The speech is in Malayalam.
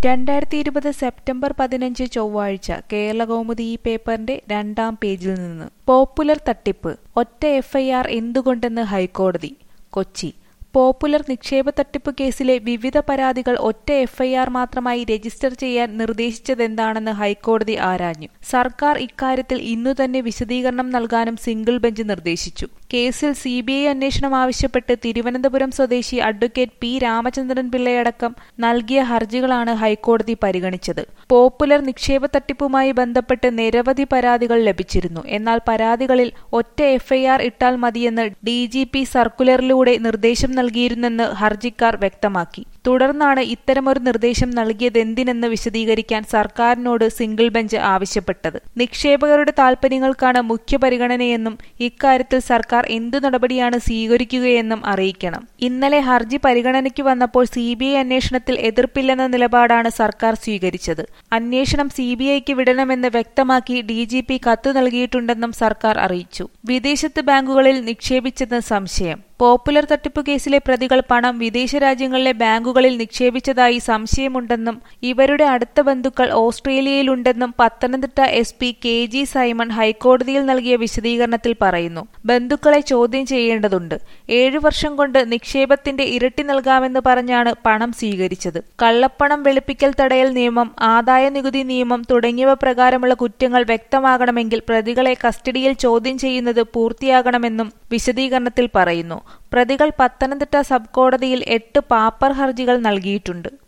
രണ്ടായിരത്തി ഇരുപത് സെപ്റ്റംബർ പതിനഞ്ച് ചൊവ്വാഴ്ച കേരളകൗമുദി ഈ പേപ്പറിന്റെ രണ്ടാം പേജിൽ നിന്ന് പോപ്പുലർ തട്ടിപ്പ് ഒറ്റ എഫ്ഐആർ എന്തുകൊണ്ടെന്ന് ഹൈക്കോടതി കൊച്ചി പോപ്പുലർ നിക്ഷേപ തട്ടിപ്പ് കേസിലെ വിവിധ പരാതികൾ ഒറ്റ എഫ്ഐആർ മാത്രമായി രജിസ്റ്റർ ചെയ്യാൻ നിർദ്ദേശിച്ചതെന്താണെന്ന് ഹൈക്കോടതി ആരാഞ്ഞു സർക്കാർ ഇക്കാര്യത്തിൽ ഇന്നു തന്നെ വിശദീകരണം നൽകാനും സിംഗിൾ ബെഞ്ച് നിർദ്ദേശിച്ചു കേസിൽ സിബിഐ അന്വേഷണം ആവശ്യപ്പെട്ട് തിരുവനന്തപുരം സ്വദേശി അഡ്വക്കേറ്റ് പി രാമചന്ദ്രൻ പിള്ളയടക്കം നൽകിയ ഹർജികളാണ് ഹൈക്കോടതി പരിഗണിച്ചത് പോപ്പുലർ നിക്ഷേപ തട്ടിപ്പുമായി ബന്ധപ്പെട്ട് നിരവധി പരാതികൾ ലഭിച്ചിരുന്നു എന്നാൽ പരാതികളിൽ ഒറ്റ എഫ്ഐആർ ഇട്ടാൽ മതിയെന്ന് ഡി ജി പി സർക്കുലറിലൂടെ നിർദ്ദേശം നൽകിയിരുന്നെന്ന് ഹർജിക്കാർ വ്യക്തമാക്കി തുടർന്നാണ് ഇത്തരമൊരു നിർദ്ദേശം നൽകിയതെന്തിനെന്ന് വിശദീകരിക്കാൻ സർക്കാരിനോട് സിംഗിൾ ബെഞ്ച് ആവശ്യപ്പെട്ടത് നിക്ഷേപകരുടെ താൽപര്യങ്ങൾക്കാണ് മുഖ്യ പരിഗണനയെന്നും ഇക്കാര്യത്തിൽ സർക്കാർ എന്തു നടപടിയാണ് സ്വീകരിക്കുകയെന്നും അറിയിക്കണം ഇന്നലെ ഹർജി പരിഗണനയ്ക്ക് വന്നപ്പോൾ സിബിഐ അന്വേഷണത്തിൽ എതിർപ്പില്ലെന്ന നിലപാടാണ് സർക്കാർ സ്വീകരിച്ചത് അന്വേഷണം സിബിഐക്ക് വിടണമെന്ന് വ്യക്തമാക്കി ഡി ജി പി കത്ത് നൽകിയിട്ടുണ്ടെന്നും സർക്കാർ അറിയിച്ചു വിദേശത്ത് ബാങ്കുകളിൽ നിക്ഷേപിച്ചെന്ന് സംശയം പോപ്പുലർ തട്ടിപ്പ് കേസിലെ പ്രതികൾ പണം വിദേശ രാജ്യങ്ങളിലെ ബാങ്കുകളിൽ നിക്ഷേപിച്ചതായി സംശയമുണ്ടെന്നും ഇവരുടെ അടുത്ത ബന്ധുക്കൾ ഓസ്ട്രേലിയയിലുണ്ടെന്നും Pathanamthitta S P K G Simon ഹൈക്കോടതിയിൽ നൽകിയ വിശദീകരണത്തിൽ പറയുന്നു ബന്ധുക്കളെ ചോദ്യം ചെയ്യേണ്ടതുണ്ട് ഏഴു വർഷം കൊണ്ട് നിക്ഷേപത്തിന്റെ ഇരട്ടി നൽകാമെന്ന് പറഞ്ഞാണ് പണം സ്വീകരിച്ചത് കള്ളപ്പണം വെളുപ്പിക്കൽ തടയൽ നിയമം ആദായ നികുതി നിയമം തുടങ്ങിയവ പ്രകാരമുള്ള കുറ്റങ്ങൾ വ്യക്തമാകണമെങ്കിൽ പ്രതികളെ കസ്റ്റഡിയിൽ ചോദ്യം ചെയ്യുന്നത് പൂർത്തിയാകണമെന്നും വിശദീകരണത്തിൽ പറയുന്നു പ്രതികൾ പത്തനംതിട്ട സബ് കോടതിയിൽ എട്ട് പാപ്പർ ഹർജികൾ നൽകിയിട്ടുണ്ട്